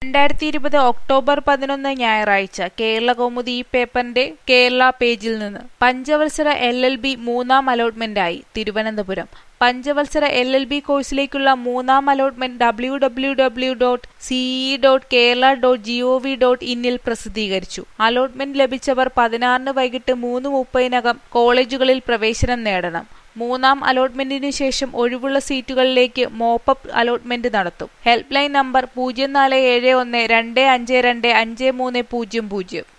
രണ്ടായിരത്തി ഇരുപത് ഒക്ടോബർ പതിനൊന്ന് ഞായറാഴ്ച കേരള കൗമുദി ഈ പേപ്പറിന്റെ കേരള പേജിൽ നിന്ന് പഞ്ചവത്സര എൽ എൽ ബി മൂന്നാം അലോട്ട്മെന്റായി തിരുവനന്തപുരം പഞ്ചവത്സര എൽ എൽ ബി കോഴ്സിലേക്കുള്ള മൂന്നാം allotment W W W dot CE dot Kerala dot G O V dot ഇന്നിൽ പ്രസിദ്ധീകരിച്ചു അലോട്ട്മെന്റ് ലഭിച്ചവർ പതിനാറിന് വൈകിട്ട് മൂന്ന് മുപ്പതിനകം കോളേജുകളിൽ പ്രവേശനം നേടണം മൂന്നാം അലോട്ട്മെന്റിനു ശേഷം ഒഴിവുള്ള സീറ്റുകളിലേക്ക് മോപ്പപ്പ് അലോട്ട്മെന്റ് നടത്തും ഹെൽപ്പ് ലൈൻ നമ്പർ പൂജ്യം നാല് ഏഴ് ഒന്ന് രണ്ട് അഞ്ച് രണ്ട് അഞ്ച് മൂന്ന് പൂജ്യം പൂജ്യം